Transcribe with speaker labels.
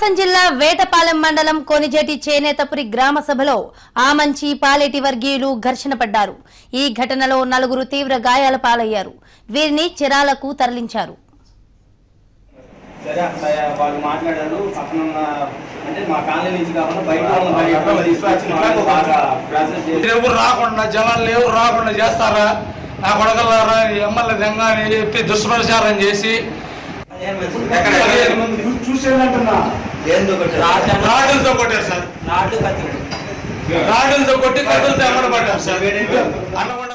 Speaker 1: ప్రకాశం జిల్లా వేటపాలెం మండలం కొనిజేటి చేనేతపురి గ్రామ సభలో ఆమంచి పాలేటి వర్గీయులు ఘర్షణ పడ్డారు ఈ ఘటనలో నలుగురు తీవ్ర గాయాల పాలయ్యారు వీరిని చిరాలకు తరలించారు
Speaker 2: సరే అక్కడ వాళ్ళు మాట్లాడారు పక్కన ఉన్న అంటే మా కాలనీ నుంచి కాకుండా బయట ఉన్న బయట తీసుకొచ్చి మాకు బాగా ప్రాసెస్ చేసి
Speaker 3: ఎవరు రాకుండా జనాలు ఎవరు రాకుండా చేస్తారా నా కొడగలారా ఎమ్మెల్యే దెంగ అని చెప్పి దుష్ప్రచారం చేసి
Speaker 2: చూసేదంటున్నా ఏందో ఒకటి
Speaker 3: రాడులతో కొట్టారు సార్
Speaker 2: నాట్లు కత్తిరండి
Speaker 3: రాడులతో కొట్టి కత్తులతో ఎమ్మడబడ్డారు సార్ అన్నమాట